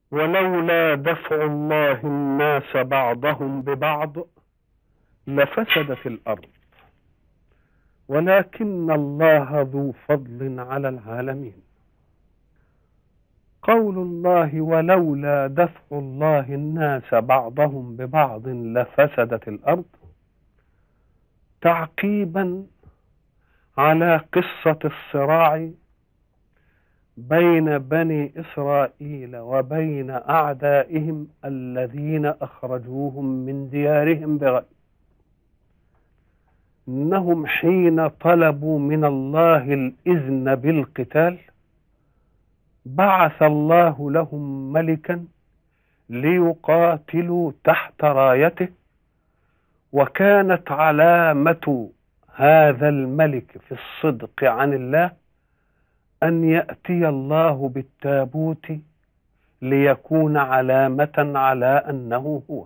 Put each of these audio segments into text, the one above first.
ولولا دفع الله الناس بعضهم ببعض لفسدت الارض ولكن الله ذو فضل على العالمين قول الله ولولا دفع الله الناس بعضهم ببعض لفسدت الارض تعقيبا على قصه الصراع بين بني اسرائيل وبين اعدائهم الذين اخرجوهم من ديارهم بغير انهم حين طلبوا من الله الاذن بالقتال بعث الله لهم ملكا ليقاتلوا تحت رايته وكانت علامه هذا الملك في الصدق عن الله ان ياتي الله بالتابوت ليكون علامه على انه هو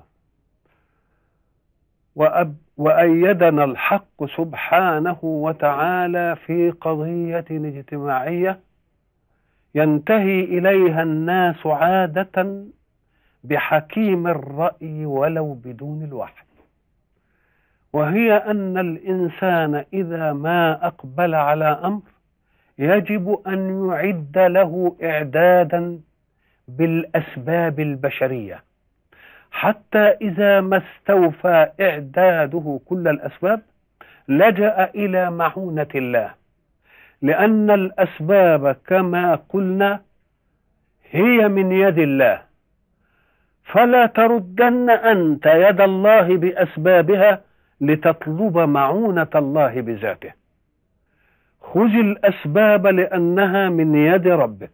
وأب وايدنا الحق سبحانه وتعالى في قضيه اجتماعيه ينتهي اليها الناس عاده بحكيم الراي ولو بدون الوحي وهي ان الانسان اذا ما اقبل على امر يجب ان يعد له اعدادا بالاسباب البشريه حتى اذا ما استوفى اعداده كل الاسباب لجا الى معونه الله لان الاسباب كما قلنا هي من يد الله فلا تردن انت يد الله باسبابها لتطلب معونه الله بذاته خذ الاسباب لانها من يد ربك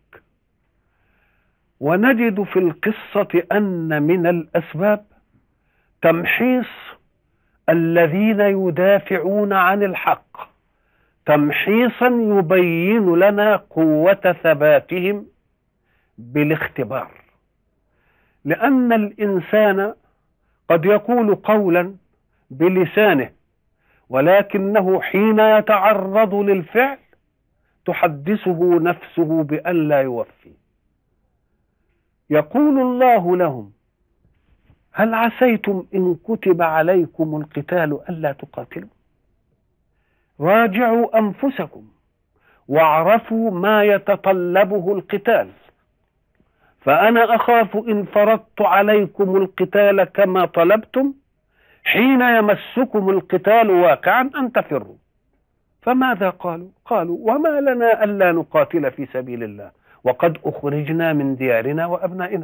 ونجد في القصه ان من الاسباب تمحيص الذين يدافعون عن الحق تمحيصا يبين لنا قوه ثباتهم بالاختبار لان الانسان قد يقول قولا بلسانه ولكنه حين يتعرض للفعل تحدثه نفسه بأن لا يوفي يقول الله لهم هل عسيتم إن كتب عليكم القتال ألا تقاتلوا راجعوا أنفسكم واعرفوا ما يتطلبه القتال فأنا أخاف إن فرضت عليكم القتال كما طلبتم حين يمسكم القتال واقعا أن تفروا فماذا قالوا قالوا وما لنا ألا نقاتل في سبيل الله وقد أخرجنا من ديارنا وأبنائنا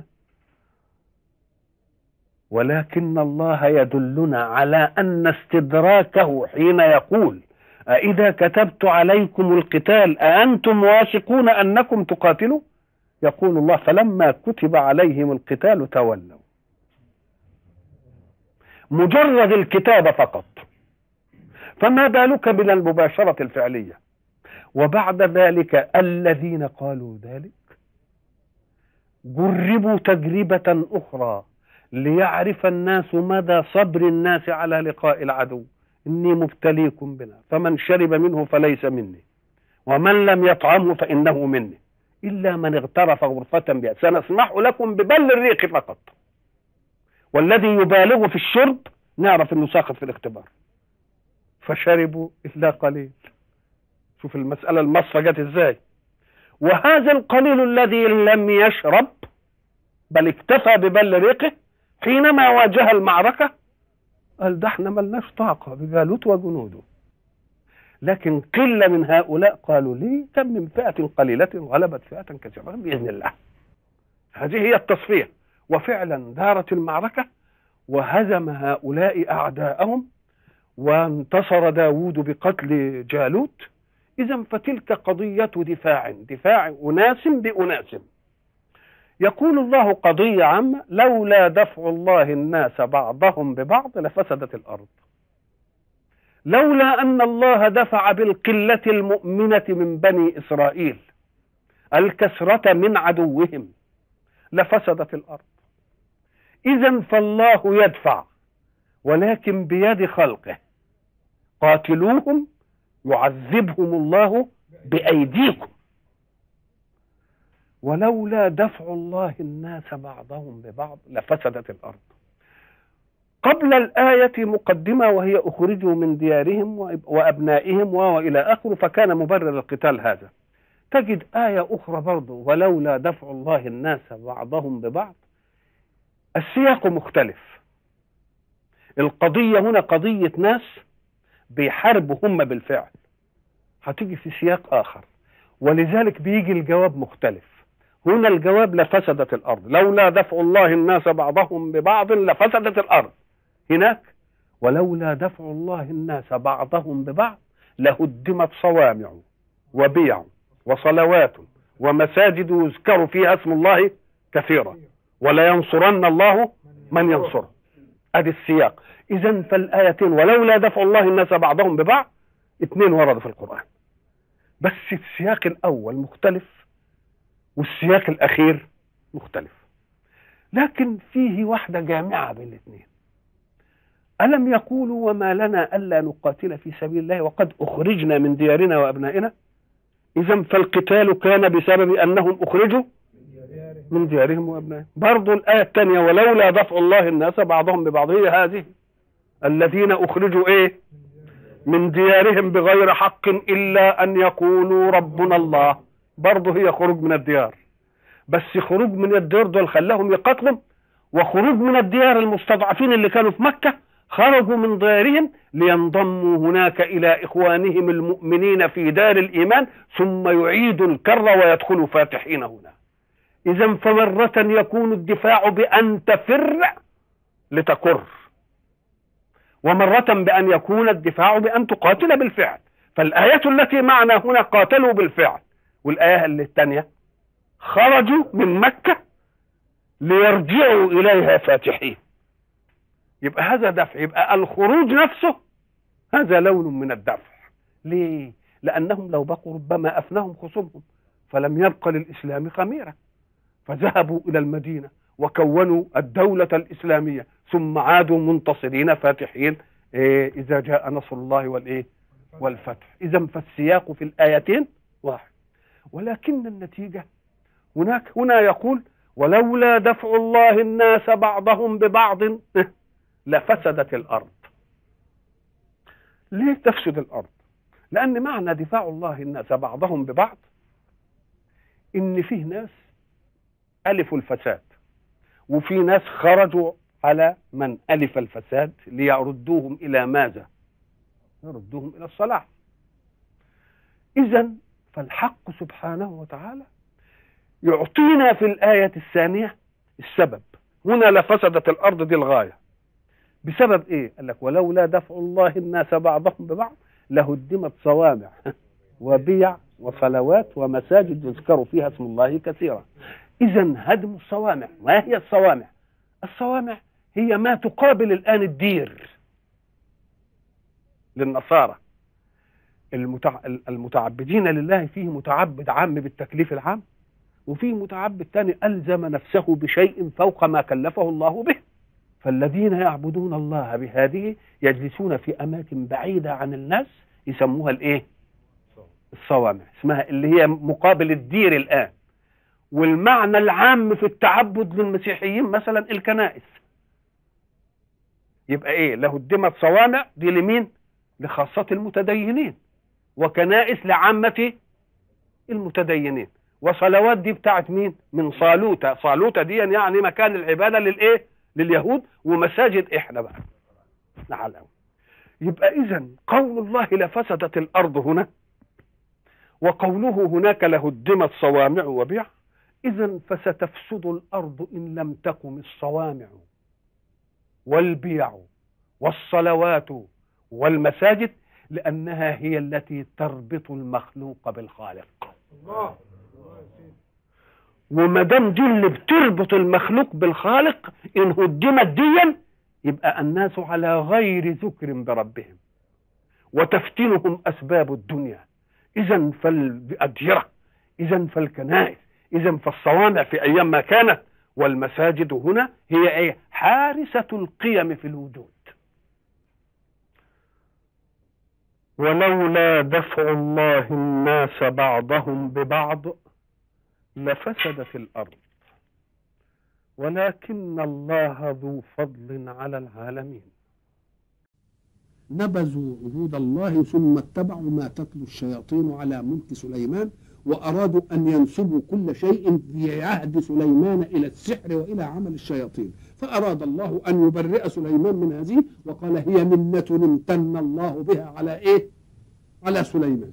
ولكن الله يدلنا على أن استدراكه حين يقول أإذا كتبت عليكم القتال أأنتم واثقون أنكم تقاتلوا يقول الله فلما كتب عليهم القتال تولوا مجرد الكتابة فقط فما بالك من المباشرة الفعلية وبعد ذلك الذين قالوا ذلك جربوا تجربة أخرى ليعرف الناس مدى صبر الناس على لقاء العدو إني مبتليكم بنا فمن شرب منه فليس مني ومن لم يطعمه فإنه مني إلا من اغترف غرفة بها سنسمح لكم ببل الريق فقط والذي يبالغ في الشرب نعرف انه ساقط في الاختبار فشربوا الا قليل شوف المساله المصفى جت ازاي وهذا القليل الذي لم يشرب بل اكتفى ببل ريقه حينما واجه المعركه قال ده احنا ملناش طاقه بجالوت وجنوده لكن قله من هؤلاء قالوا لي كم من فئه قليله غلبت فئه كثيره باذن الله هذه هي التصفيه وفعلا دارت المعركة وهزم هؤلاء أعداءهم وانتصر داود بقتل جالوت إذا فتلك قضية دفاع دفاع أناس بأناس يقول الله قضية عامة لولا دفع الله الناس بعضهم ببعض لفسدت الأرض لولا أن الله دفع بالقلة المؤمنة من بني إسرائيل الكسرة من عدوهم لفسدت الأرض إذا فالله يدفع ولكن بيد خلقه قاتلوهم يعذبهم الله بأيديكم ولولا دفع الله الناس بعضهم ببعض لفسدت الأرض قبل الآية مقدمة وهي أخرجوا من ديارهم وأبنائهم وإلى آخره فكان مبرر القتال هذا تجد آية أخرى برضه ولولا دفع الله الناس بعضهم ببعض السياق مختلف القضية هنا قضية ناس بيحاربوا هم بالفعل هتيجي في سياق آخر ولذلك بيجي الجواب مختلف هنا الجواب لفسدت الأرض لولا دفع الله الناس بعضهم ببعض لفسدت الأرض هناك ولولا دفع الله الناس بعضهم ببعض لهدمت صوامع وبيع وصلوات ومساجد يذكر فيها اسم الله كثيرا ولا ينصرن الله من ينصره ادي السياق اذا فالايتين ولولا دفع الله الناس بعضهم ببعض اثنين وردوا في القران بس السياق الاول مختلف والسياق الاخير مختلف لكن فيه واحده جامعه بين الاثنين ألم يقولوا وما لنا ألا نقاتل في سبيل الله وقد أخرجنا من ديارنا وأبنائنا إذا فالقتال كان بسبب أنهم أخرجوا من ديارهم وأبنائهم برضو الآية الثانية ولولا دفع الله الناس بعضهم ببعض هي هذه الذين أخرجوا إيه من ديارهم بغير حق إلا أن يقولوا ربنا الله برضو هي خروج من الديار بس خروج من الديار دول خلاهم يقتلوا وخروج من الديار المستضعفين اللي كانوا في مكة خرجوا من ديارهم لينضموا هناك إلى إخوانهم المؤمنين في دار الإيمان ثم يعيدوا الكر ويدخلوا فاتحين هنا إذا فمرة يكون الدفاع بأن تفر لتكر ومرة بأن يكون الدفاع بأن تقاتل بالفعل فالآية التي معنا هنا قاتلوا بالفعل والآية الثانية خرجوا من مكة ليرجعوا إليها فاتحين يبقى هذا دفع يبقى الخروج نفسه هذا لون من الدفع ليه لأنهم لو بقوا ربما أفناهم خصومهم فلم يبق للإسلام خميرة فذهبوا إلى المدينة وكونوا الدولة الإسلامية ثم عادوا منتصرين فاتحين إيه إذا جاء نصر الله والإيه والفتح إذا فالسياق في الآيتين واحد ولكن النتيجة هناك هنا يقول ولولا دفع الله الناس بعضهم ببعض لفسدت الأرض ليه تفسد الأرض لأن معنى دفاع الله الناس بعضهم ببعض إن فيه ناس ألفوا الفساد وفي ناس خرجوا على من ألف الفساد ليردوهم إلى ماذا يردوهم إلى الصلاح إذا فالحق سبحانه وتعالى يعطينا في الآية الثانية السبب هنا لفسدت الأرض دي الغاية بسبب ايه قال لك ولولا دفع الله الناس بعضهم ببعض لهدمت صوامع وبيع وصلوات ومساجد يذكر فيها اسم الله كثيرا اذا هدم الصوامع ما هي الصوامع الصوامع هي ما تقابل الان الدير للنصارى المتع... المتعبدين لله فيه متعبد عام بالتكليف العام وفيه متعبد ثاني ألزم نفسه بشيء فوق ما كلفه الله به فالذين يعبدون الله بهذه يجلسون في أماكن بعيدة عن الناس يسموها الإيه؟ الصوامع اسمها اللي هي مقابل الدير الآن والمعنى العام في التعبد للمسيحيين مثلا الكنائس يبقى ايه لهدمت صوامع دي لمين لخاصة المتدينين وكنائس لعامة المتدينين وصلوات دي بتاعت مين من صالوتة صالوتة دي يعني مكان العبادة للايه لليهود ومساجد احنا بقى نعلم يبقى اذا قول الله لفسدت الارض هنا وقوله هناك لهدمت صوامع وبيع اذا فستفسد الارض ان لم تقم الصوامع والبيع والصلوات والمساجد لانها هي التي تربط المخلوق بالخالق الله وما دام دي اللي بتربط المخلوق بالخالق ان هدمت ديا يبقى الناس على غير ذكر بربهم وتفتنهم اسباب الدنيا اذا فالاديره اذا فالكنائس اذا فالصوامع في ايام ما كانت والمساجد هنا هي ايه حارسه القيم في الوجود ولولا دفع الله الناس بعضهم ببعض لفسدت الارض ولكن الله ذو فضل على العالمين نبذوا عهود الله ثم اتبعوا ما تتلو الشياطين على ملك سليمان وارادوا ان ينسبوا كل شيء في عهد سليمان الى السحر والى عمل الشياطين فاراد الله ان يبرئ سليمان من هذه وقال هي منه امتن الله بها على ايه على سليمان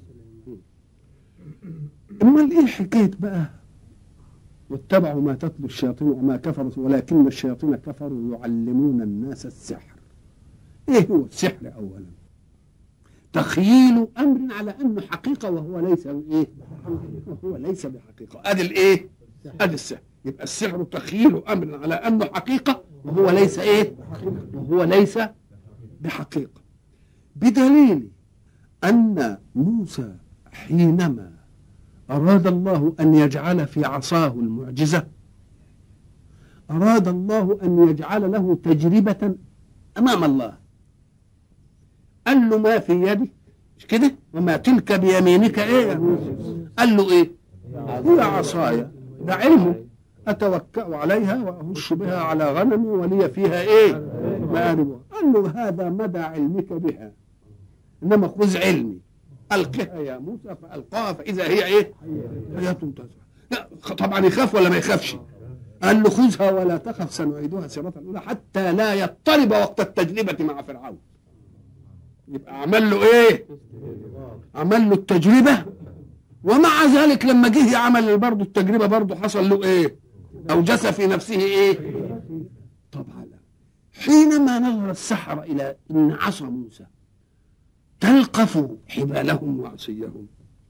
امال ايه حكايه بقى واتبعوا ما تتلو الشياطين وما كفروا ولكن الشياطين كفروا يعلمون الناس السحر ايه هو السحر اولا تخييل امر على انه حقيقه وهو ليس ايه وهو ليس بحقيقه ادي الايه ادي السحر يبقى السحر تخييل امر على انه حقيقه وهو ليس ايه وهو ليس بحقيقه بدليل ان موسى حينما اراد الله ان يجعل في عصاه المعجزه اراد الله ان يجعل له تجربه امام الله قال له ما في يدي مش كده وما تلك بيمينك ايه يا موسى قال له ايه هي عصايا ده علمه اتوكا عليها واهش بها على غنمي ولي فيها ايه مآرب قال له هذا مدى علمك بها انما خذ علمي القها يا موسى فالقاها فاذا هي ايه حياه تزرع لا طبعا يخاف ولا ما يخافش قال له خذها ولا تخف سنعيدها سيرة الأولى حتى لا يضطرب وقت التجربة مع فرعون يبقى عمل له ايه عمل له التجربة ومع ذلك لما جه عمل برضه التجربة برضه حصل له ايه أوجس في نفسه ايه طبعا لا حينما نظر السحرة إلى أن عصا موسى تلقف حبالهم وعصيهم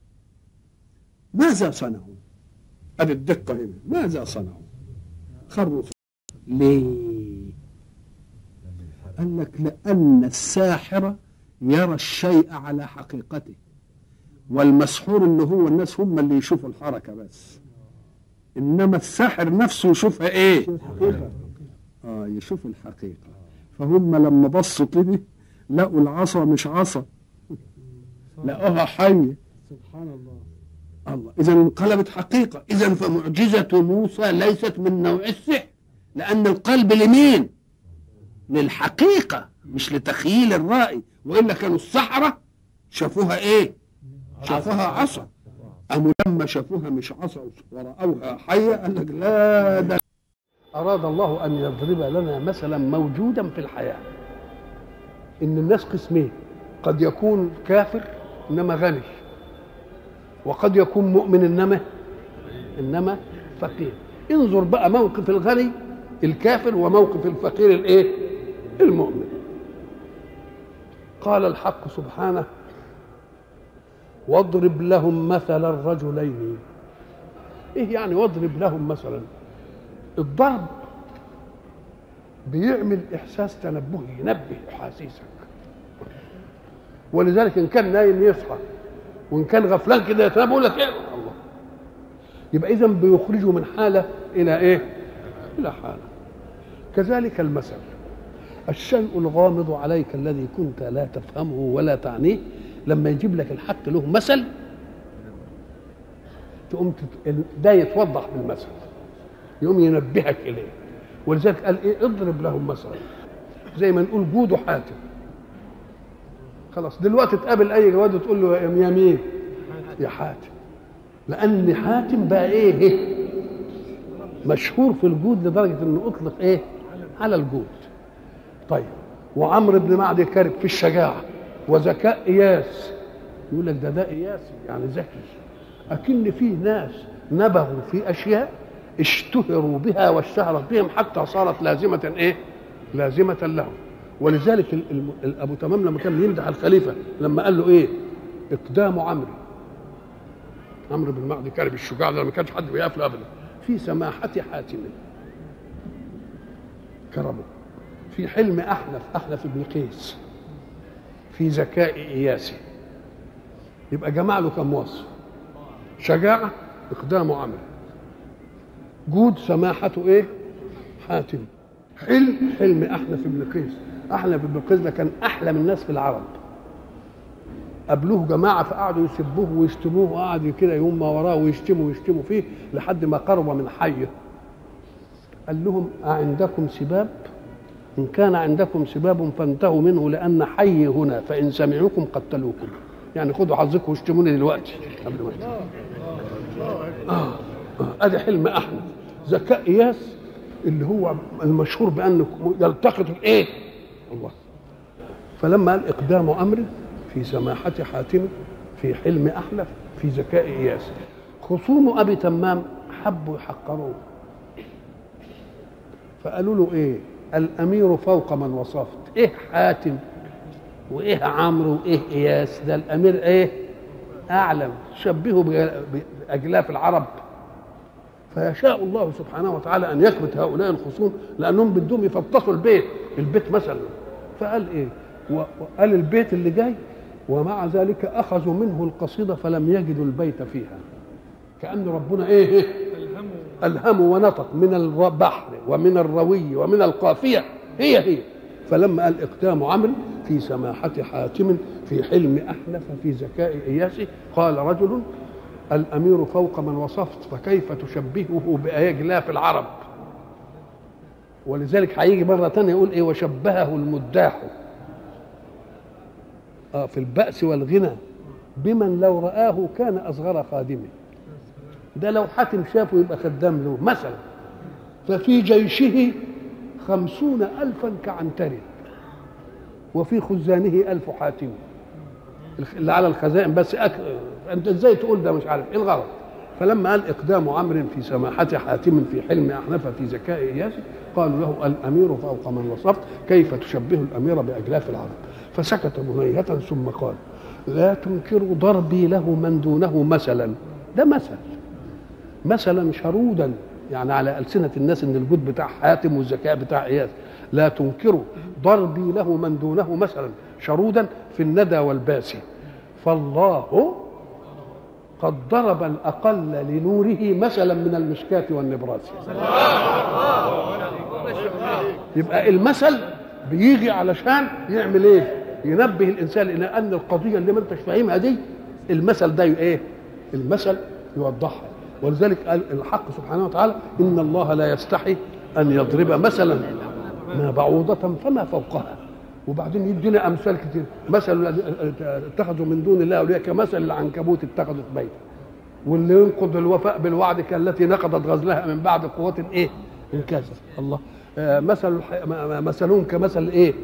ماذا صنعوا؟ هذه الدقة هنا ماذا صنعوا؟ خروا ليه؟ قال لك لأن الساحر يرى الشيء على حقيقته والمسحور اللي هو الناس هم اللي يشوفوا الحركة بس إنما الساحر نفسه يشوفها إيه؟ آه يشوف الحقيقة فهم لما بصوا كده لقوا العصا مش عصا لقوها حية سبحان الله الله إذا انقلبت حقيقة إذا فمعجزة موسى ليست من نوع السحر لأن القلب لمين؟ للحقيقة مش لتخييل الرأي وإلا كانوا السحرة شافوها إيه؟ شافوها عصا أم لما شافوها مش عصا ورأوها حية قال لك لا ده أراد الله أن يضرب لنا مثلا موجودا في الحياة إن الناس قسمين قد يكون كافر إنما غني وقد يكون مؤمن إنما إنما فقير انظر بقى موقف الغني الكافر وموقف الفقير الايه المؤمن قال الحق سبحانه واضرب لهم مثل الرجلين ايه يعني واضرب لهم مثلا الضرب بيعمل احساس تنبهي ينبه احاسيسك ولذلك ان كان نايم يصحى وان كان غفلان كده يتنبه يقول لك ايه الله يبقى اذا بيخرجه من حاله الى ايه الى حاله كذلك المثل الشيء الغامض عليك الذي كنت لا تفهمه ولا تعنيه لما يجيب لك الحق له مثل تقوم تت... ده يتوضح بالمثل يقوم ينبهك اليه ولذلك قال ايه اضرب لهم مثلا زي ما نقول جود حاتم خلاص دلوقتي تقابل اي جواد وتقول له يا مين يا حاتم لان حاتم بقى ايه مشهور في الجود لدرجه انه اطلق ايه على الجود طيب وعمرو بن معدي كرب في الشجاعه وذكاء اياس يقول لك ده ده اياسي يعني ذكي اكن فيه ناس نبغوا في اشياء اشتهروا بها واشتهرت بهم حتى صارت لازمه ايه لازمه لهم ولذلك ال- ال- ال- ابو تمام لما كان يمدح الخليفه لما قال له ايه اقدام عمرو عمرو بن معدي كرب الشجاع ده ما كانش حد بيقف له ابدا في سماحه حاتم كرمه في حلم احنف احنف بن قيس في ذكاء اياسي يبقى جمع له كم وصف شجاعه اقدام عمرو جود سماحته ايه حاتم حلم حلم احنف بن قيس احنف بن قيس ده كان احلم الناس في العرب قابلوه جماعه فقعدوا يسبوه ويشتموه وقعدوا كده يوم ما وراه ويشتموا ويشتموا فيه لحد ما قرب من حيه قال لهم أعندكم سباب إن كان عندكم سباب فانتهوا منه لأن حي هنا فإن سمعوكم قتلوكم يعني خدوا حظكم واشتموني دلوقتي قبل ما آه. آه. ادي حلم احمد ذكاء اياس اللي هو المشهور بانه يلتقط الايه الله فلما قال اقدام امر في سماحه حاتم في حلم احلف في ذكاء اياس خصوم ابي تمام حبوا يحقروه فقالوا له ايه الامير فوق من وصفت ايه حاتم وايه عمرو وايه اياس ده الامير ايه اعلم شبهه باجلاف العرب فيشاء الله سبحانه وتعالى ان يكبت هؤلاء الخصوم لانهم بدهم يفطسوا البيت البيت مثلا فقال ايه وقال البيت اللي جاي ومع ذلك اخذوا منه القصيده فلم يجدوا البيت فيها كان ربنا ايه, إيه؟ الهموا ونطق من البحر ومن الروي ومن القافيه هي هي فلما قال اقدام عمرو في سماحة حاتم في حلم أحلف في ذكاء إياسي قال رجل الأمير فوق من وصفت فكيف تشبهه بأجلاف العرب ولذلك هيجي مرة تانية يقول إيه وشبهه المداح آه في البأس والغنى بمن لو رآه كان أصغر خادمه ده لو حاتم شافه يبقى خدام له مثلا ففي جيشه خمسون ألفا كعنتره وفي خزانه ألف حاتم اللي على الخزائن بس أك... أنت إزاي تقول ده مش عارف إيه الغلط فلما قال إقدام عمرو في سماحة حاتم في حلم أحنف في ذكاء إياس قالوا له الأمير فوق من وصفت كيف تشبه الأمير بأجلاف العرب فسكت منيهة ثم قال لا تنكروا ضربي له من دونه مثلا ده مثل مثلا شرودا يعني على ألسنة الناس إن الجود بتاع حاتم والذكاء بتاع إياس لا تنكروا ضربي له من دونه مثلا شرودا في الندى والباسي فالله قد ضرب الأقل لنوره مثلا من المشكاة والنبراس يبقى المثل بيجي علشان يعمل ايه ينبه الانسان الى ان القضيه اللي ما انتش فاهمها دي المثل ده ايه المثل يوضحها ولذلك قال الحق سبحانه وتعالى ان الله لا يستحي ان يضرب مثلا ما بعوضة فما فوقها وبعدين يدينا امثال كتير مثل اتخذوا من دون الله اولياء كمثل العنكبوت اتخذت بيتا واللي ينقض الوفاء بالوعد كالتي نقضت غزلها من بعد قوة ايه؟ انكاسر الله آه مثل مثلهم كمثل ايه؟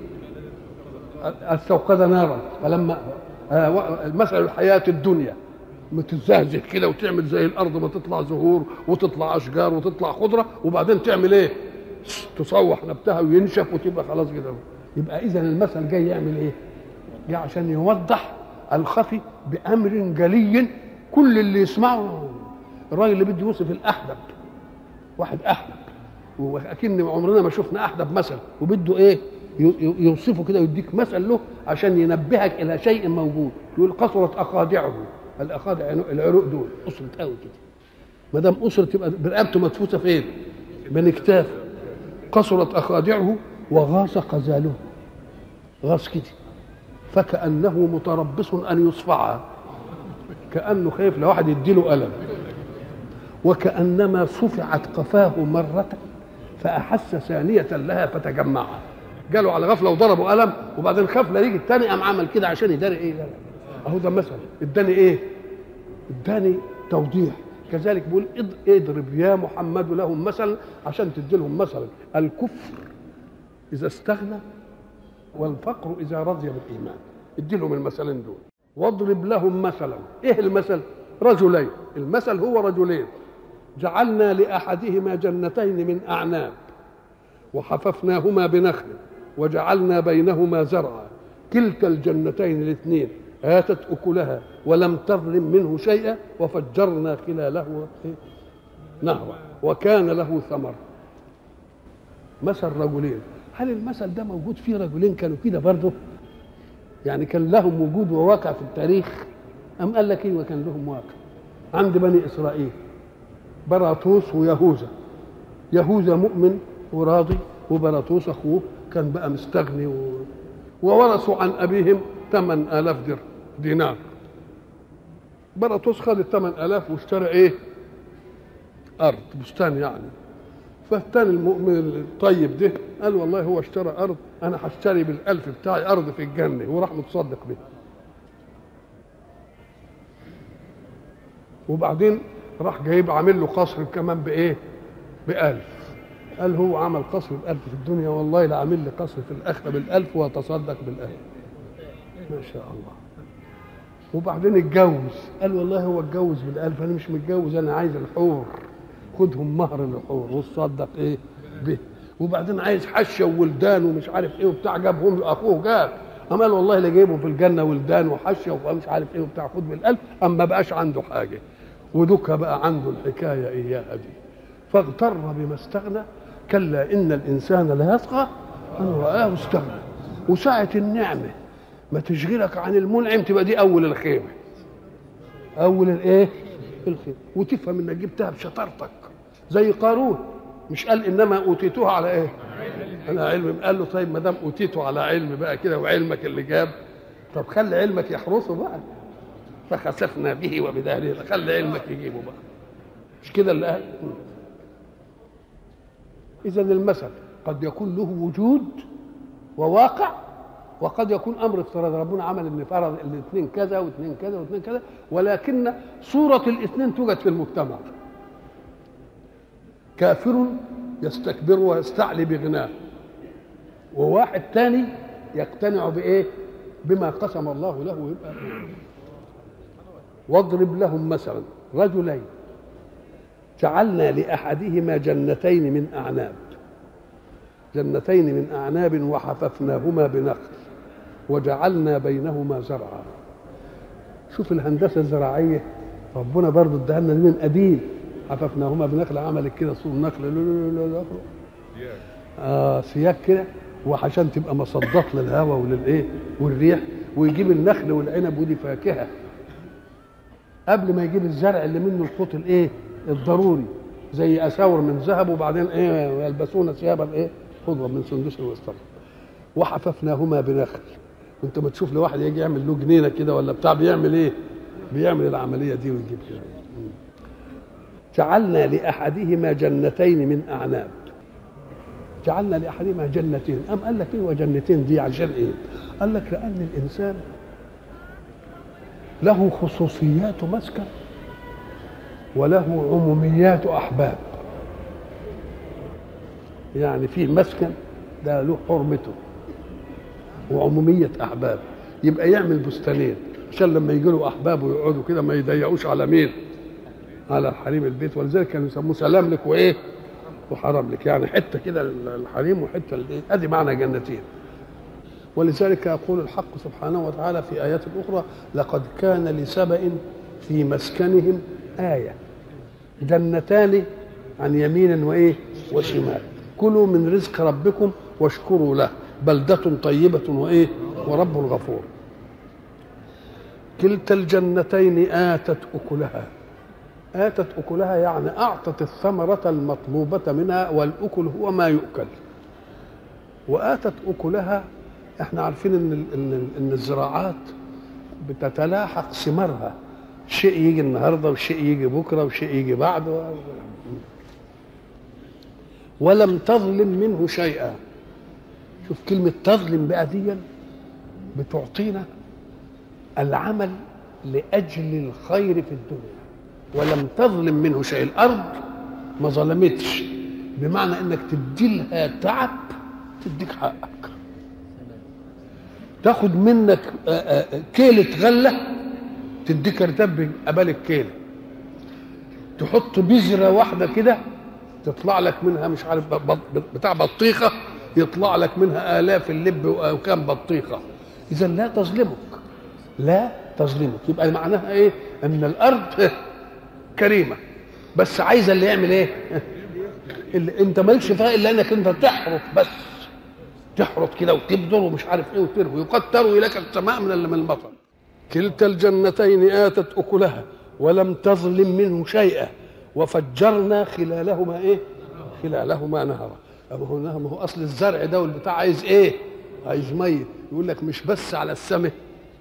استوقد نارا فلما آه مثل الحياة الدنيا متزهزه كده وتعمل زي الارض ما تطلع زهور وتطلع اشجار وتطلع خضره وبعدين تعمل ايه؟ تصوح نبتها وينشف وتبقى خلاص كده يبقى اذا المثل جاي يعمل ايه؟ جاي عشان يوضح الخفي بامر جلي كل اللي يسمعه الراجل اللي بده يوصف الاحدب واحد احدب واكن عمرنا ما شفنا احدب مثل وبده ايه؟ يوصفه كده ويديك مثل له عشان ينبهك الى شيء موجود يقول قصرت اخادعه الاخادع العروق دول قصرت قوي كده ما دام قصرت تبقى برقبته مدفوسه فين؟ بين اكتافه قصرت اخادعه وغاص قزاله غاص كده فكانه متربص ان يصفعها كانه خايف لو واحد يديله الم وكانما صفعت قفاه مره فاحس ثانيه لها فتجمعها جاله على غفله وضربه قلم وبعدين خاف لا يجي الثاني قام عمل كده عشان يداري ايه لا لا اهو ده مثل اداني ايه اداني توضيح كذلك بيقول اضرب يا محمد لهم مثلا عشان تدي لهم مثلا الكفر اذا استغنى والفقر اذا رضي بالايمان ادي لهم المثلين دول واضرب لهم مثلا ايه المثل رجلين المثل هو رجلين جعلنا لاحدهما جنتين من اعناب وحففناهما بنخل وجعلنا بينهما زرعا كلتا الجنتين الاثنين آتت أكلها ولم تظلم منه شيئا وفجرنا خلاله نهرا وكان له ثمر مثل رجلين هل المثل ده موجود فيه رجلين كانوا كده برضه يعني كان لهم وجود وواقع في التاريخ أم قال لك ايوه كان لهم واقع عند بني إسرائيل براطوس ويهوذا يهوذا مؤمن وراضي وبراطوس أخوه كان بقى مستغني و... وورثوا عن أبيهم ثمان آلاف درهم دينار برطوس خد ال 8000 واشترى ايه؟ ارض بستان يعني فالتاني المؤمن الطيب ده قال والله هو اشترى ارض انا هشتري بالالف بتاعي ارض في الجنه وراح متصدق بها وبعدين راح جايب عامل له قصر كمان بايه؟ بألف قال هو عمل قصر بألف في الدنيا والله لا عامل لي قصر في الآخرة بالألف وأتصدق بالألف ما شاء الله وبعدين اتجوز قال والله هو اتجوز بالألف أنا مش متجوز أنا عايز الحور خدهم مهر الحور وتصدق إيه به وبعدين عايز حشه وولدان ومش عارف ايه وبتاع جابهم له اخوه جاب قام قال والله اللي جايبه في الجنه ولدان وحشه ومش عارف ايه وبتاع خد بالالف اما ما بقاش عنده حاجه ودك بقى عنده الحكايه اياها دي فاغتر بما استغنى كلا ان الانسان لا يطغى ان رآه استغنى وساعة النعمة ما تشغلك عن المنعم تبقى دي أول الخيمة أول الإيه؟ الخيمة وتفهم إنك جبتها بشطارتك زي قارون مش قال إنما أوتيتوها على إيه؟ على علم قال له طيب ما دام أوتيته على علم بقى كده وعلمك اللي جاب طب خلي علمك يحرسه بقى فخسفنا به وبداره خلي علمك يجيبه بقى مش كده اللي قال اذا المثل قد يكون له وجود وواقع وقد يكون امر افتراضي ربنا عمل ان فرض الاثنين كذا واثنين كذا واثنين كذا ولكن صوره الاثنين توجد في المجتمع كافر يستكبر ويستعلي بغناه وواحد ثاني يقتنع بايه بما قسم الله له ويبقى واضرب لهم مثلا رجلين جعلنا لأحدهما جنتين من أعناب جنتين من أعناب وحففناهما بنخل وجعلنا بينهما زرعا شوف الهندسة الزراعية ربنا برضه اداها لنا من قديم حففناهما بنخل عملت كده صور نخل لا لا لا آه سياج كده وعشان تبقى مصدات للهواء وللايه والريح ويجيب النخل والعنب ودي فاكهه قبل ما يجيب الزرع اللي منه القوت الايه الضروري زي اساور من ذهب وبعدين ايه يلبسون ثيابا ايه خضرا من سندس واستبرق وحففناهما بنخل وانت ما تشوف لواحد يجي يعمل له جنينه كده ولا بتاع بيعمل ايه بيعمل العمليه دي ويجيب كده جعلنا لاحدهما جنتين من اعناب جعلنا لاحدهما جنتين ام قال لك ايه وجنتين دي عشان ايه قال لك لان الانسان له خصوصيات مسكن وله عموميات احباب يعني في مسكن ده له حرمته وعموميه احباب يبقى يعمل بستانين عشان لما يجي له احباب ويقعدوا كده ما يضيقوش على مين على حريم البيت ولذلك كانوا يسموه سلام لك وايه وحرام لك يعني حته كده الحريم وحته الايه ادي معنى جنتين ولذلك يقول الحق سبحانه وتعالى في ايات اخرى لقد كان لسبأ في مسكنهم آية جنتان عن يمين وايه وشمال كلوا من رزق ربكم واشكروا له بلدة طيبة وايه ورب غفور كلتا الجنتين آتت أكلها آتت أكلها يعني أعطت الثمرة المطلوبة منها والأكل هو ما يؤكل وآتت أكلها احنا عارفين ان ان ان الزراعات بتتلاحق ثمارها شيء يجي النهارده وشيء يجي بكره وشيء يجي بعده ولم تظلم منه شيئا شوف كلمة تظلم بقى دي بتعطينا العمل لأجل الخير في الدنيا ولم تظلم منه شيء الأرض ما ظلمتش بمعنى انك تدي لها تعب تديك حقك تاخد منك كيلة غلة تديك رتب قبل الكيلة تحط بذرة واحدة كده تطلع لك منها مش عارف بتاع بطيخة يطلع لك منها آلاف اللب وكام بطيخة إذا لا تظلمك لا تظلمك يبقى معناها إيه؟ أن الأرض كريمة بس عايزة اللي يعمل إيه؟ اللي أنت مالكش فيها إلا إنك أنت تحرث بس تحرط كده وتبذر ومش عارف ايه وتروي وقد تروي لك السماء من من المطر كلتا الجنتين اتت اكلها ولم تظلم منه شيئا وفجرنا خلالهما ايه خلالهما نهرا ما هو ما هو اصل الزرع ده والبتاع عايز ايه عايز ميه يقول لك مش بس على السماء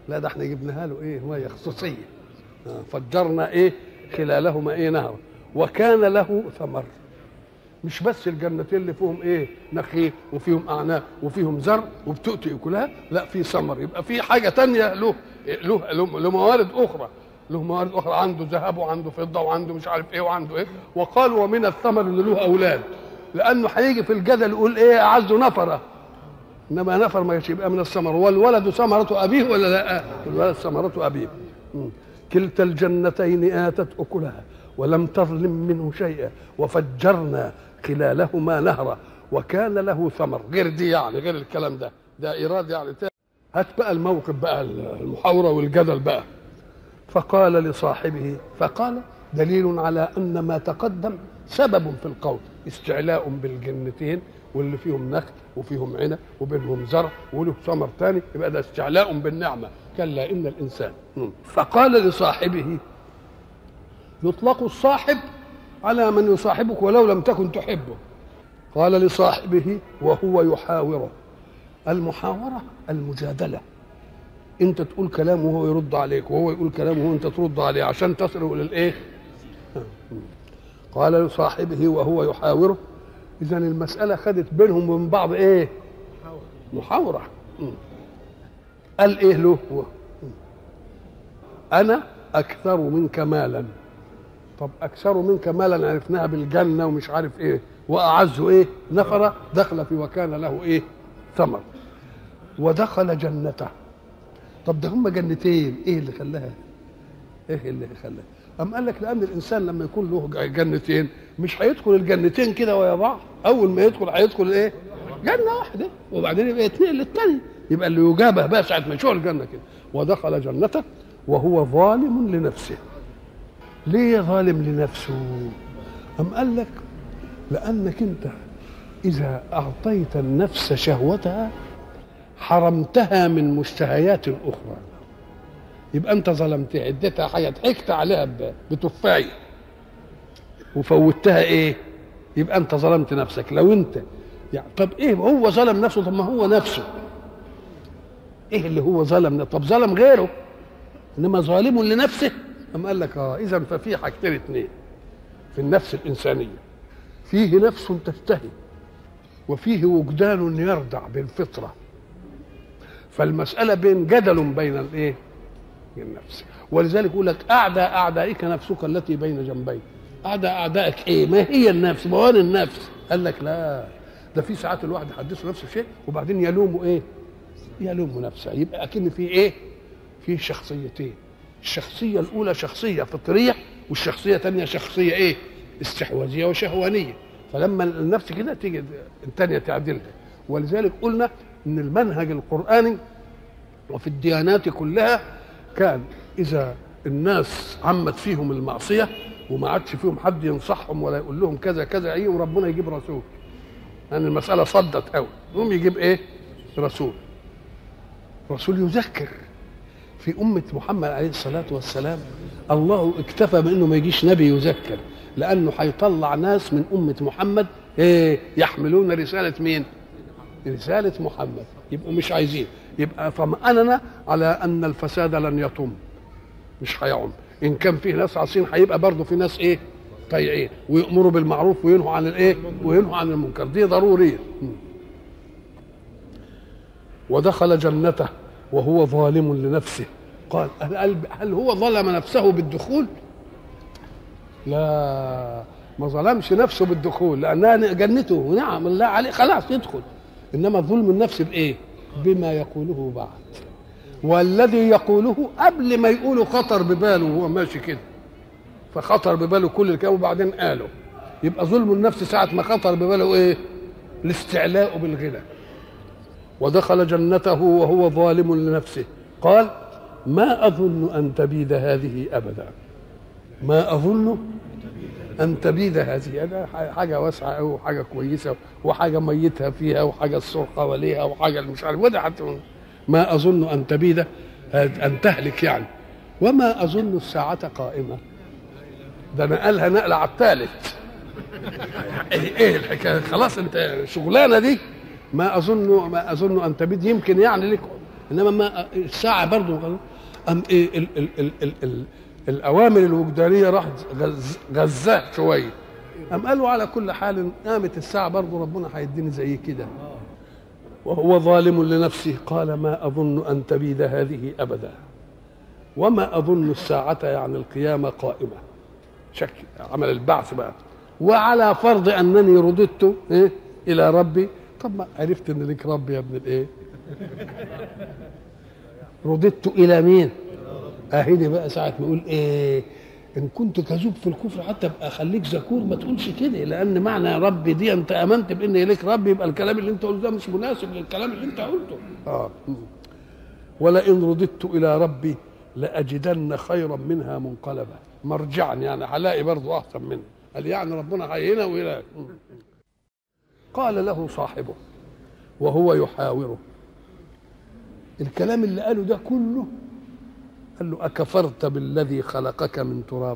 لا ده احنا جبناها له ايه ميه خصوصيه آه، فجرنا ايه خلالهما ايه نهر وكان له ثمر مش بس الجنتين اللي فيهم ايه نخيل وفيهم اعناب وفيهم زرع وبتؤتي اكلها لا في ثمر يبقى في حاجه تانية له له له, له موارد اخرى له موارد اخرى عنده ذهب وعنده فضه وعنده مش عارف ايه وعنده ايه وقال ومن الثمر ان له اولاد لانه هيجي في الجدل يقول ايه اعز نفره انما نفر ما يبقى من الثمر والولد ثمرة ابيه ولا لا؟ الولد ثمرة ابيه مم. كلتا الجنتين اتت اكلها ولم تظلم منه شيئا وفجرنا خلالهما نهرا وكان له ثمر غير دي يعني غير الكلام ده ده ايراد يعني تاني. هات بقى الموقف بقى المحاورة والجدل بقى فقال لصاحبه فقال دليل على ان ما تقدم سبب في القول استعلاء بالجنتين واللي فيهم نخل وفيهم عنب وبينهم زرع وله ثمر ثاني يبقى ده استعلاء بالنعمه كلا ان الانسان مم. فقال لصاحبه يطلق الصاحب على من يصاحبك ولو لم تكن تحبه قال لصاحبه وهو يحاوره المحاوره المجادله انت تقول كلام وهو يرد عليك وهو يقول كلام وانت ترد عليه عشان تصلوا الى الايه قال لصاحبه وهو يحاوره اذا المساله خدت بينهم وبين بعض ايه محاوره مم. قال ايه له هو انا اكثر منك مالا طب اكثر منك مالا عرفناها بالجنه ومش عارف ايه واعز ايه نفر دخل في وكان له ايه ثمر ودخل جنته طب ده هم جنتين ايه اللي خلاها ايه اللي خلاها أم قال لك لأن الإنسان لما يكون له جنتين مش هيدخل الجنتين كده ويا بعض أول ما يدخل هيدخل إيه؟ جنة واحدة وبعدين يبقى يتنقل للتاني يبقى اللي يجابه بقى ساعة ما يشوف الجنة كده ودخل جنته وهو ظالم لنفسه ليه ظالم لنفسه؟ أم قال لك لأنك أنت إذا أعطيت النفس شهوتها حرمتها من مشتهيات أخرى يبقى انت ظلمتها اديتها حاجه ضحكت عليها بتفايه وفوتها ايه يبقى انت ظلمت نفسك لو انت يعني طب ايه هو ظلم نفسه طب ما هو نفسه ايه اللي هو ظلم طب ظلم غيره انما ظالم لنفسه أم قال لك اه اذا ففي حاجتين اثنين في النفس الانسانيه فيه نفس تشتهي وفيه وجدان يردع بالفطره فالمساله بين جدل بين الايه النفس ولذلك يقول لك اعدى اعدائك نفسك التي بين جنبيك اعدى اعدائك ايه ما هي النفس موان النفس قال لك لا ده في ساعات الواحد يحدثه نفسه شيء وبعدين يلومه ايه يلوم نفسه يبقى اكن في ايه في شخصيتين الشخصية الأولى شخصية فطرية والشخصية الثانية شخصية إيه؟ استحواذية وشهوانية فلما النفس كده تيجي الثانية تعدلها ولذلك قلنا إن المنهج القرآني وفي الديانات كلها كان اذا الناس عمت فيهم المعصيه وما عادش فيهم حد ينصحهم ولا يقول لهم كذا كذا يقوم ربنا يجيب رسول لان يعني المساله صدت قوي يقوم يجيب ايه رسول رسول يذكر في أمة محمد عليه الصلاة والسلام الله اكتفى بأنه ما يجيش نبي يذكر لأنه هيطلع ناس من أمة محمد إيه يحملون رسالة مين؟ رسالة محمد يبقوا مش عايزين يبقى طمأننا على أن الفساد لن يطم مش هيعم إن كان فيه ناس عاصين هيبقى برضه في ناس إيه طيعين ويأمروا بالمعروف وينهوا عن الإيه وينهوا عن المنكر دي ضرورية ودخل جنته وهو ظالم لنفسه قال هل, هل هو ظلم نفسه بالدخول لا ما ظلمش نفسه بالدخول لانها جنته ونعم الله عليه خلاص يدخل انما ظلم النفس بايه بما يقوله بعد والذي يقوله قبل ما يقوله خطر بباله وهو ماشي كده فخطر بباله كل الكلام وبعدين قاله يبقى ظلم النفس ساعة ما خطر بباله ايه الاستعلاء بالغنى ودخل جنته وهو ظالم لنفسه قال ما أظن أن تبيد هذه أبدا ما أظن أن تبيد هذه هذا حاجة واسعة أو حاجة كويسة وحاجة ميتها فيها وحاجة السوق حواليها وحاجة مش عارف وده حتى ما أظن أن تبيد أن تهلك يعني وما أظن الساعة قائمة ده نقلها نقلة على الثالث ايه ايه الحكايه خلاص انت شغلانه دي ما اظن ما اظن ان تبيد يمكن يعني لك انما ما الساعه برضه ام ايه ال ال ال ال ال الاوامر الوجدانيه راحت غز- غزاه شويه ام قالوا على كل حال قامت الساعه برضه ربنا هيديني زي كده وهو ظالم لنفسه قال ما اظن ان تبيد هذه ابدا وما اظن الساعه يعني القيامه قائمه شك عمل البعث بقى وعلى فرض انني رددت إيه؟ الى ربي طب ما عرفت ان لك رب يا ابن الايه رددت الى مين اهدي بقى ساعه ما يقول ايه ان كنت كذوب في الكفر حتى ابقى اخليك ذكور ما تقولش كده لان معنى ربي دي انت امنت بان لك رب يبقى الكلام اللي انت قلته ده مش مناسب للكلام اللي انت قلته اه ولئن رددت الى ربي لاجدن خيرا منها منقلبا مرجعا يعني هلاقي برضه احسن منها قال يعني ربنا هينا والى قال له صاحبه وهو يحاوره الكلام اللي قاله ده كله قال له أكفرت بالذي خلقك من تراب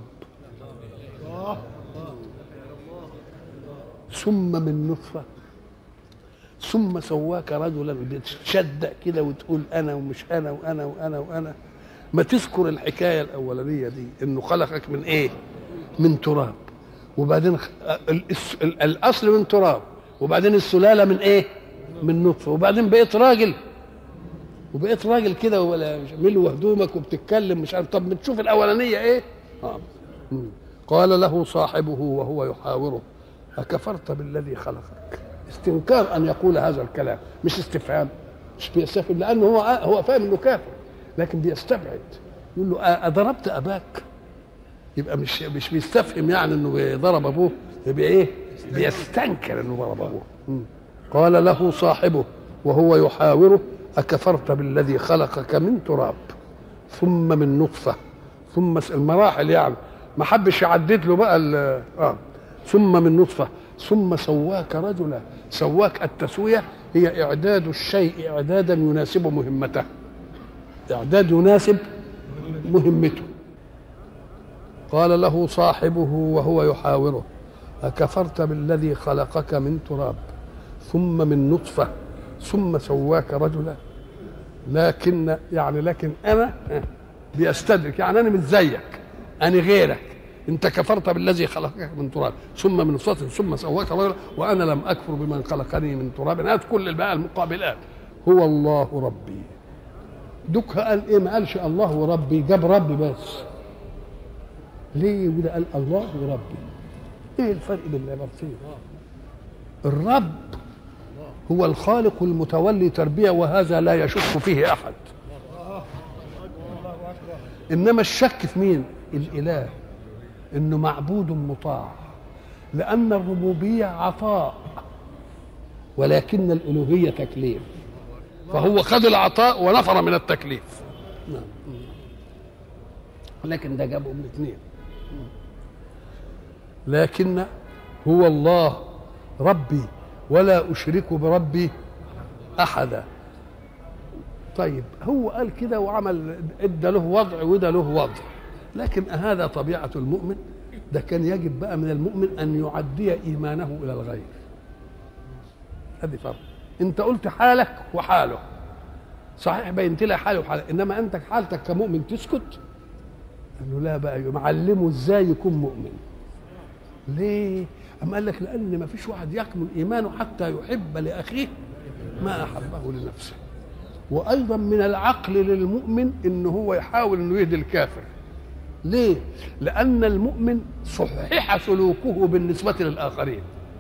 ثم من نطفة ثم سواك رجلا بتشدق كده وتقول أنا ومش أنا وأنا وأنا وأنا ما تذكر الحكاية الأولانية دي إنه خلقك من إيه؟ من تراب وبعدين خ- ال- الس- ال- الأصل من تراب وبعدين السلالة من إيه؟ من نطفة وبعدين بقيت راجل وبقيت راجل كده ولا مش ملو هدومك وبتتكلم مش عارف طب بتشوف الاولانيه ايه؟ آه. مم. قال له صاحبه وهو يحاوره أكفرت بالذي خلقك استنكار أن يقول هذا الكلام مش استفهام مش بيستفهم لأنه هو هو فاهم إنه كافر لكن بيستبعد يقول له أ- أضربت أباك يبقى مش مش بيستفهم يعني إنه ضرب أبوه يبقى إيه؟ بيستنكر إنه ضرب أبوه مم. قال له صاحبه وهو يحاوره أكفرت بالذي خلقك من تراب ثم من نطفة ثم س- المراحل يعني ما حبش يعدد له بقى ال- اه ثم من نطفة ثم سواك رجلا سواك التسوية هي إعداد الشيء إعدادا يناسب مهمته إعداد يناسب مهمته قال له صاحبه وهو يحاوره أكفرت بالذي خلقك من تراب ثم من نطفة ثم سواك رجلا لكن يعني لكن أنا بيستدرك يعني أنا مش زيك أنا غيرك أنت كفرت بالذي خلقك من تراب ثم من نطفة ثم سواك رجلا وأنا لم أكفر بمن خلقني من تراب هات كل بقى المقابلات هو الله ربي دوك قال ايه ما قالش الله ربي جاب ربي بس ليه وده قال الله ربي ايه الفرق بين العبارتين الرب هو الخالق المتولي تربيه وهذا لا يشك فيه احد انما الشك في مين الاله انه معبود مطاع لان الربوبيه عطاء ولكن الالوهيه تكليف فهو خد العطاء ونفر من التكليف نعم. لكن ده جابهم الاثنين لكن هو الله ربي ولا اشرك بربي احدا طيب هو قال كده وعمل ادى له وضع وده له وضع لكن هذا طبيعه المؤمن ده كان يجب بقى من المؤمن ان يعدي ايمانه الى الغير هذه فرق انت قلت حالك وحاله صحيح بينت لها حاله وحاله انما انت حالتك كمؤمن تسكت قال له لا بقى معلمه ازاي يكون مؤمن ليه أم قال لك لأن ما فيش واحد يكمل إيمانه حتى يحب لأخيه ما أحبه لنفسه وأيضا من العقل للمؤمن إن هو يحاول إنه يهدي الكافر ليه؟ لأن المؤمن صحح سلوكه بالنسبة للآخرين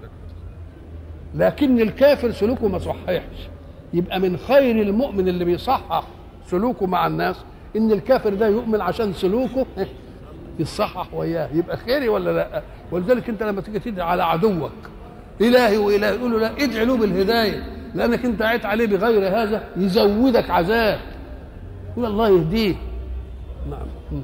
لكن الكافر سلوكه ما صححش يبقى من خير المؤمن اللي بيصحح سلوكه مع الناس ان الكافر ده يؤمن عشان سلوكه يصحح وياه يبقى خيري ولا لا ولذلك انت لما تيجي تدعي على عدوك الهي والهي يقول له لا ادعي له بالهدايه لانك انت عيت عليه بغير هذا يزودك عذاب يقول الله يهديه نعم مم.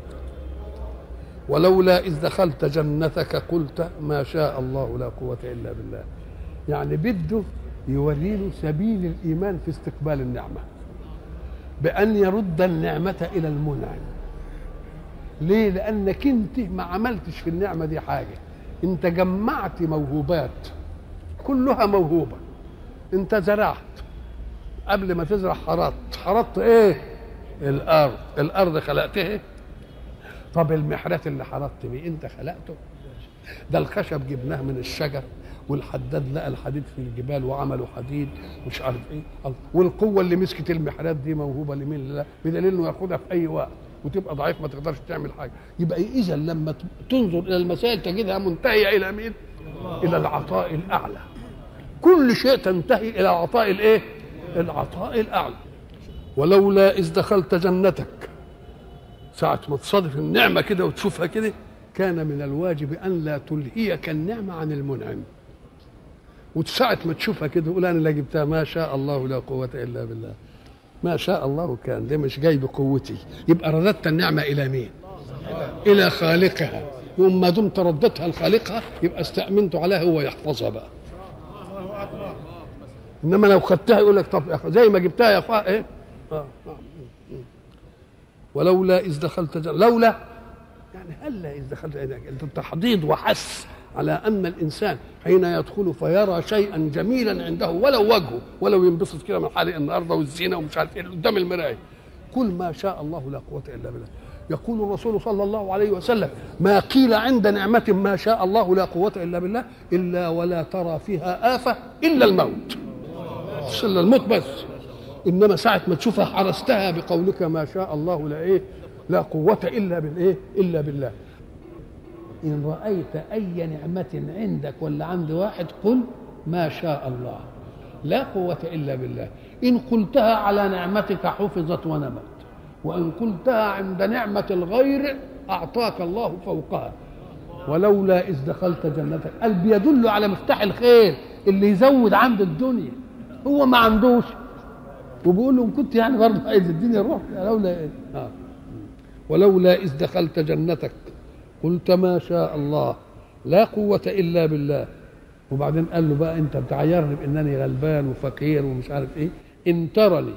ولولا اذ دخلت جنتك قلت ما شاء الله لا قوه الا بالله يعني بده يوري له سبيل الايمان في استقبال النعمه بان يرد النعمه الى المنعم ليه لانك انت ما عملتش في النعمه دي حاجه انت جمعت موهوبات كلها موهوبه انت زرعت قبل ما تزرع حرطت حرطت ايه الارض الارض خلقتها طب المحرات اللي حرطت بيه انت خلقته ده الخشب جبناه من الشجر والحداد لقى الحديد في الجبال وعملوا حديد مش عارف ايه والقوه اللي مسكت المحرات دي موهوبه لمين لله بدليل انه ياخدها في اي وقت وتبقى ضعيف ما تقدرش تعمل حاجه يبقى اذا لما تنظر الى المسائل تجدها منتهيه الى مين الى العطاء الاعلى كل شيء تنتهي الى العطاء الايه العطاء الاعلى ولولا اذ دخلت جنتك ساعة ما تصادف النعمة كده وتشوفها كده كان من الواجب أن لا تلهيك النعمة عن المنعم وساعة ما تشوفها كده تقول أنا لا جبتها ما شاء الله لا قوة إلا بالله ما شاء الله كان ده مش جاي بقوتي يبقى رددت النعمة إلى مين إلى خالقها يوم ما دمت ردتها لخالقها يبقى استأمنت عليها هو يحفظها بقى انما لو خدتها يقول لك طب يا أخي زي ما جبتها يا اخويا ايه آه. آه. ولولا اذ دخلت جنة. لولا يعني هلا اذ دخلت انت تحضيض وحث على ان الانسان حين يدخل فيرى شيئا جميلا عنده ولو وجهه ولو ينبسط كده من حالق النهارده والزينه ومش عارف ايه قدام المرايه كل ما شاء الله لا قوه الا بالله يقول الرسول صلى الله عليه وسلم ما قيل عند نعمة ما شاء الله لا قوة إلا بالله إلا ولا ترى فيها آفة إلا الموت إلا الموت بس إنما ساعة ما تشوفها حرستها بقولك ما شاء الله لا إيه لا قوة إلا بالإيه إلا بالله إن رأيت أي نعمة عندك ولا عند واحد قل ما شاء الله لا قوة إلا بالله إن قلتها على نعمتك حفظت ونمت وإن قلتها عند نعمة الغير أعطاك الله فوقها ولولا إذ دخلت جنتك قال بيدل على مفتاح الخير اللي يزود عند الدنيا هو ما عندوش وبيقول لهم كنت يعني برضه عايز الدنيا روح لولا إيه؟ آه. ولولا إذ دخلت جنتك قلت ما شاء الله لا قوة إلا بالله وبعدين قال له بقى أنت بتعيرني بأنني غلبان وفقير ومش عارف إيه إن ترني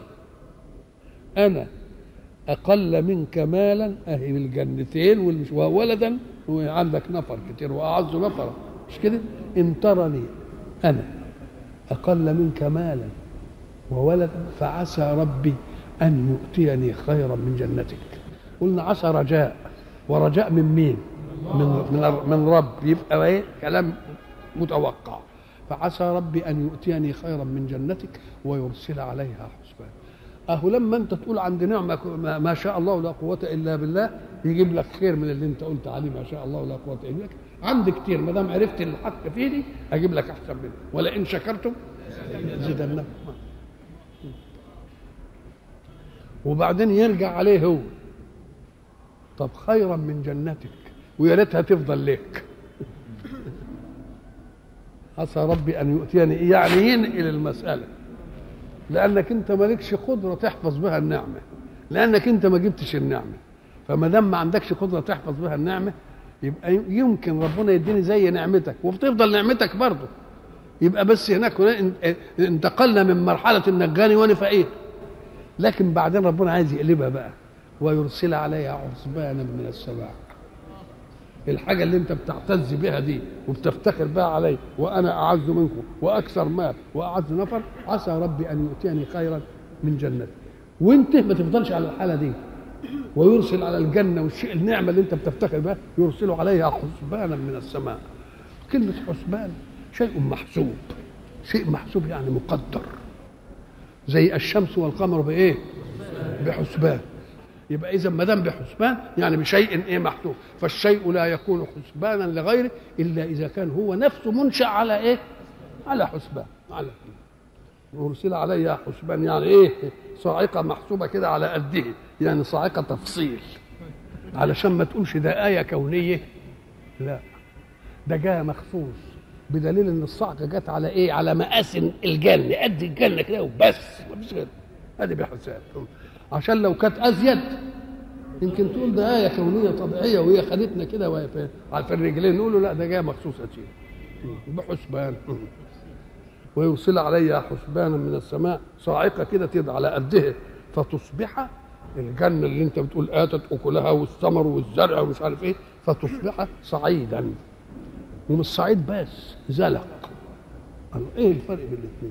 أنا أقل منك مالا أهي الجنتين والمش وولدا وعندك نفر كتير وأعز نفرا مش كده إن ترني أنا أقل منك مالا وولدا فعسى ربي أن يؤتيني خيرا من جنتك قلنا عسى رجاء ورجاء من مين من من, من رب يبقى ايه كلام متوقع فعسى ربي ان يؤتيني خيرا من جنتك ويرسل عليها حسبان اهو لما انت تقول عند نعمه ما شاء الله لا قوه الا بالله يجيب لك خير من اللي انت قلت عليه ما شاء الله لا قوه الا بالله عندي كتير ما دام عرفت الحق في دي اجيب لك احسن منه ولئن شكرتم زيدنكم وبعدين يرجع عليه هو طب خيرا من جنتك ويا ريتها تفضل لك عسى ربي ان يؤتيني يعني ينقل المساله لانك انت مالكش قدره تحفظ بها النعمه لانك انت ما جبتش النعمه فما دام ما عندكش قدره تحفظ بها النعمه يبقى يمكن ربنا يديني زي نعمتك وبتفضل نعمتك برضه يبقى بس هناك انتقلنا من مرحله انك غني وانا فقير لكن بعدين ربنا عايز يقلبها بقى ويرسل عليها عصبانا من السماء الحاجه اللي انت بتعتز بها دي وبتفتخر بها علي وانا اعز منكم واكثر مال واعز نفر عسى ربي ان يؤتيني خيرا من جنتي وانت ما تفضلش على الحاله دي ويرسل على الجنه والشيء النعمه اللي انت بتفتخر بها يرسل عليها حسبانا من السماء كلمه حسبان شيء محسوب شيء محسوب يعني مقدر زي الشمس والقمر بايه بحسبان يبقى اذا ما دام بحسبان يعني بشيء ايه محسوب فالشيء لا يكون حسبانا لغيره الا اذا كان هو نفسه منشا على ايه على حسبان على ارسل عليها حسبان يعني ايه صاعقه محسوبه كده على قده يعني صاعقه تفصيل علشان ما تقولش ده ايه كونيه لا ده جاء مخصوص بدليل ان الصعقه جت على ايه على مقاس الجنه قد الجنه كده وبس مفيش غير ادي بحساب عشان لو كانت ازيد يمكن تقول ده ايه كونيه طبيعيه وهي خدتنا كده وهي في في الرجلين نقول له لا ده جاي مخصوص اشياء بحسبان ويرسل عليها حسبانا من السماء صاعقه كده تضع على قدها فتصبح الجنه اللي انت بتقول اتت اكلها والثمر والزرع ومش عارف ايه فتصبح صعيدا ومش صعيد بس زلق ايه الفرق بين الاثنين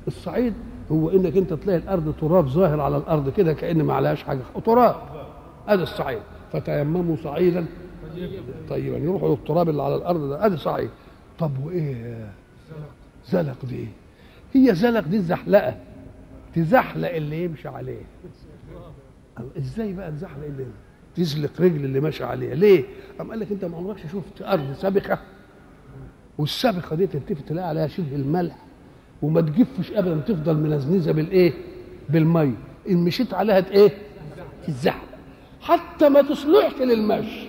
الصعيد هو انك انت تلاقي الارض تراب ظاهر على الارض كده كان ما عليهاش حاجه تراب هذا الصعيد فتيمموا صعيدا طيبا يروحوا للتراب اللي على الارض ده ادي صعيد طب وايه زلق دي هي زلق دي الزحلقه تزحلق اللي يمشي عليه ازاي بقى تزحلق اللي تزلق رجل اللي ماشي عليها ليه؟ قام قال لك انت ما عمركش شفت ارض سابقه والسابقه دي تلتفت تلاقي عليها شبه الملح وما تجفش ابدا تفضل منزنزه بالايه؟ بالميه ان مشيت عليها ايه؟ تتزحلق حتى ما تصلحش للمشي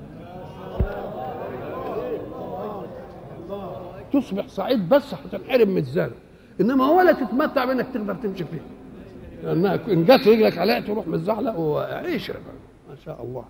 تصبح صعيد بس هتنحرم من الزرع انما ولا تتمتع بانك تقدر تمشي فيه لانها ان جت رجلك عليها تروح متزحلق وعيش ما شاء الله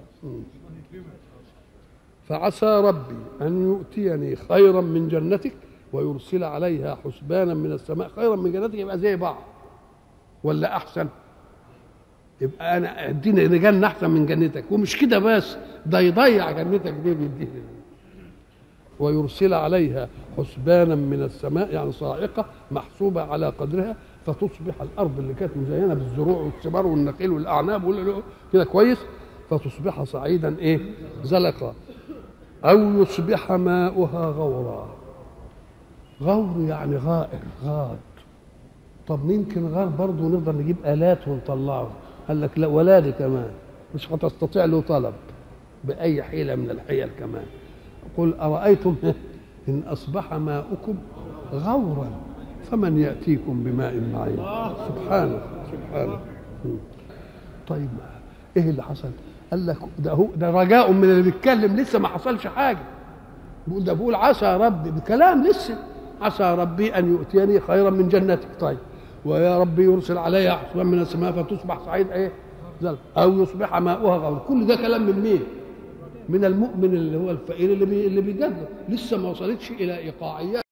فعسى ربي ان يؤتيني خيرا من جنتك ويرسل عليها حسبانا من السماء خيرا من جنتك يبقى زي بعض ولا احسن يبقى انا اديني جنه احسن من جنتك ومش كده بس ده يضيع جنتك دي بيديني ويرسل عليها حسبانا من السماء يعني صاعقه محسوبه على قدرها فتصبح الارض اللي كانت مزينه بالزروع والثمار والنخيل والاعناب كده كويس فتصبح صعيدا ايه زلقا او يصبح ماؤها غورا غور يعني غائر غاد طب يمكن غار برضه نقدر نجيب الات ونطلعه قال لك لا ولا دي كمان مش هتستطيع له طلب باي حيله من الحيل كمان قل ارايتم ان اصبح ماؤكم غورا فمن ياتيكم بماء معين سبحانه سبحانه طيب ايه اللي حصل قال لك ده هو ده رجاء من اللي بيتكلم لسه ما حصلش حاجه بيقول ده بيقول عسى ربي بكلام لسه عسى ربي ان يؤتيني خيرا من جنتك طيب ويا ربي يرسل عليها حسبا من السماء فتصبح صعيد ايه زلق او يصبح ماؤها غور كل ده كلام من مين من المؤمن اللي هو الفقير اللي بي اللي بيجدد لسه ما وصلتش الى ايقاعيات